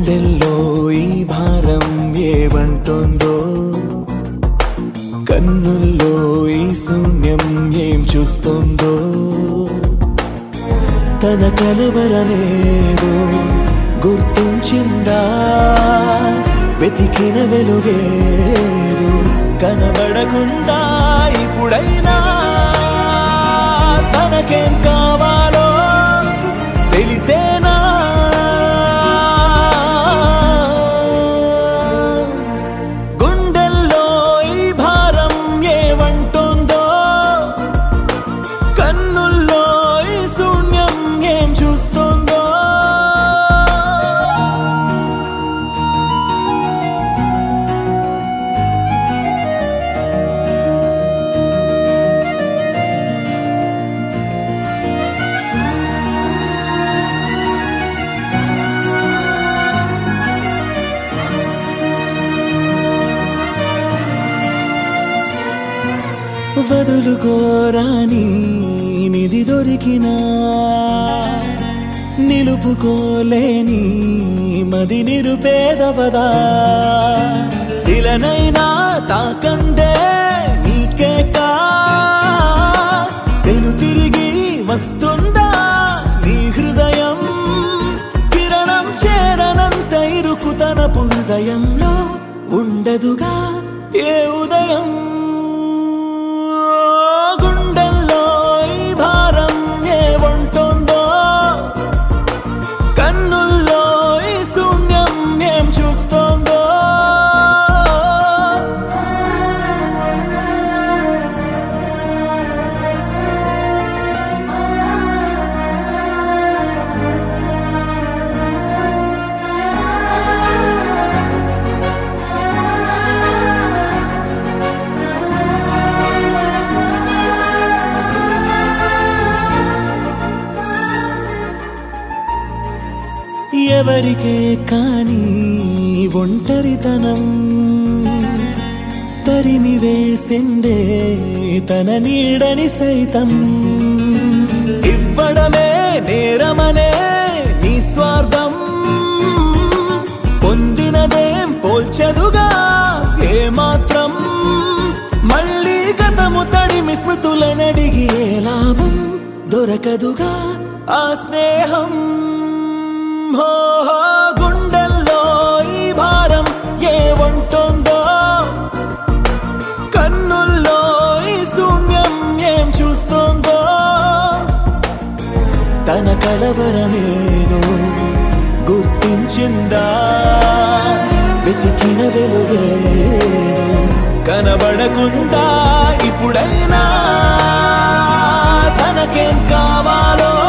గుండెల్లో ఈ భారం ఏమంటుందో కన్నుల్లో ఈ శూన్యం ఏం చూస్తుందో తన కలవరమేదో గుర్తించిందా వెతికిన వెలుగేదో కనబడకుందా ఇప్పుడైనా తనకేం కావాలో తెలిసేనా గుండెల్లో ఈ భారం ఏమంటుందో కన్నుల్లో ఈ శూన్యం ఏం చూస్తుందో వదులుకోరాని నిధి దొరికినా నిలుపుకోలేని మది నిరుపేదవదా శిలనైనా తాకందే నీకే కా తెలు తిరిగి వస్తుందా నీ హృదయం కిరణం చేరనంత ఇరుకు తనపు హృదయంలో ఉండదుగా ఏ ఉదయం గుండెల్లో ఈ భారం ఏ ఉంటుందో కన్నుల్లో ఈ శూన్యం ఏం చూస్తోందో ఎవరికే కాని ఒంటరితనం తరిమి వేసిందే తన నీడని సైతం ఇవ్వడమే నేరమనే నీ స్వార్థం పొందినదేం పోల్చెదుగా ఏమాత్రం మళ్ళీ గతము తడిమి స్మృతులనడిగి ఏ లాభం దొరకదుగా ఆ స్నేహం హో హో, గుండెల్లో ఈ భారం ఏ ఉంటుందో కన్నుల్లో ఈ శూన్యం ఏం చూస్తుందో తన కలవరమేదో గుర్తించిందా వెతికిన వెలుగేదో కనబడకుందా ఇప్పుడైనా తనకేం కావాలో